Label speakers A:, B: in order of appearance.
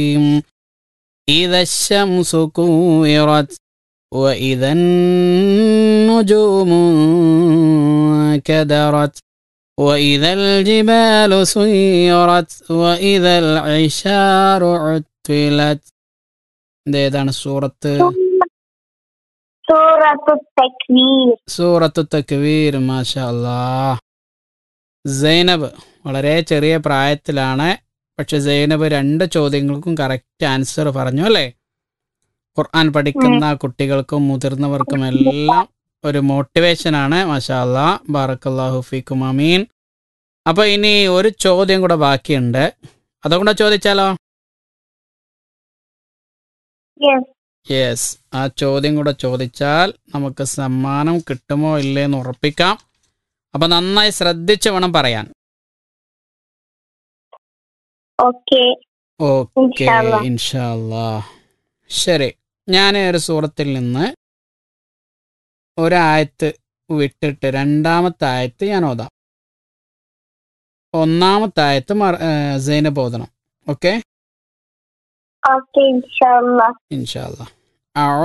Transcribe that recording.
A: إذا الشمس كورت وإذا النجوم كدرت وإذا الجبال سيرت وإذا العشار عطلت ഇത് ഏതാണ് സൂറത്ത്
B: സൂറത്തു തക്വീർ
A: സൂറത്തു തക്വീർ മാഷാ അല്ലാ സൈനബ് വളരെ ചെറിയ പ്രായത്തിലാണ് പക്ഷെ സൈനബ് രണ്ട് ചോദ്യങ്ങൾക്കും കറക്റ്റ് ആൻസർ പറഞ്ഞു അല്ലേ ഖുർആൻ പഠിക്കുന്ന കുട്ടികൾക്കും മുതിർന്നവർക്കും എല്ലാം ഒരു മോട്ടിവേഷനാണ് മാഷാ അല്ലാ ബാറക്കല്ലാഹു ഫീക്കും അമീൻ അപ്പോൾ ഇനി ഒരു ചോദ്യം കൂടെ ബാക്കിയുണ്ട് അതുകൂടെ ചോദിച്ചാലോ
B: യെസ്
A: യെസ് ആ ചോദ്യം കൂടെ ചോദിച്ചാൽ നമുക്ക് സമ്മാനം കിട്ടുമോ ഇല്ലേന്ന് ഉറപ്പിക്കാം അപ്പൊ നന്നായി ശ്രദ്ധിച്ച് വേണം പറയാൻ
B: ഓക്കെ
A: ഓക്കെ
B: ഇൻഷാല്ലാ.
A: ഇൻഷാല്ലാ ശരി ഞാൻ ഒരു സൂറത്തിൽ നിന്ന് ഒരായത്ത് വിട്ടിട്ട് രണ്ടാമത്തെ ആയത്ത് ഞാൻ ഓതാം ഒന്നാമത്തെ ആയത്ത് മറ- ഏ, സൈനബ് ഓതണം ഓക്കെ
B: ഓക്കെ ഇൻഷാല്ലാ
A: ഇൻഷാല്ലാ